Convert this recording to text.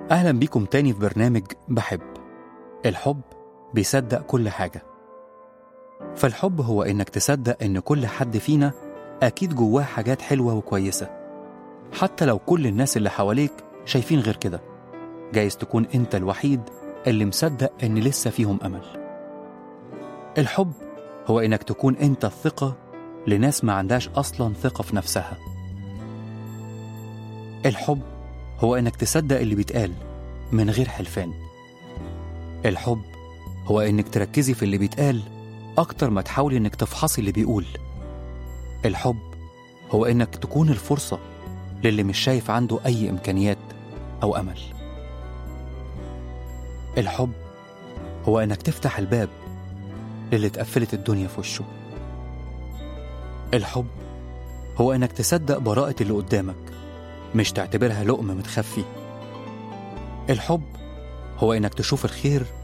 أهلا بيكم تاني في برنامج بحب الحب بيصدق كل حاجة فالحب هو إنك تصدق إن كل حد فينا أكيد جواه حاجات حلوة وكويسة حتى لو كل الناس اللي حواليك شايفين غير كده جايز تكون أنت الوحيد اللي مصدق إن لسه فيهم أمل الحب هو إنك تكون أنت الثقة لناس ما عندهاش أصلا ثقة في نفسها الحب هو إنك تصدق اللي بيتقال من غير حلفان الحب هو إنك تركزي في اللي بيتقال أكتر ما تحاولي إنك تفحصي اللي بيقول الحب هو إنك تكون الفرصة للي مش شايف عنده أي إمكانيات أو أمل الحب هو إنك تفتح الباب للي اتقفلت الدنيا في وشه الحب هو إنك تصدق براءة اللي قدامك مش تعتبرها لقمة متخفي الحب هو إنك تشوف الخير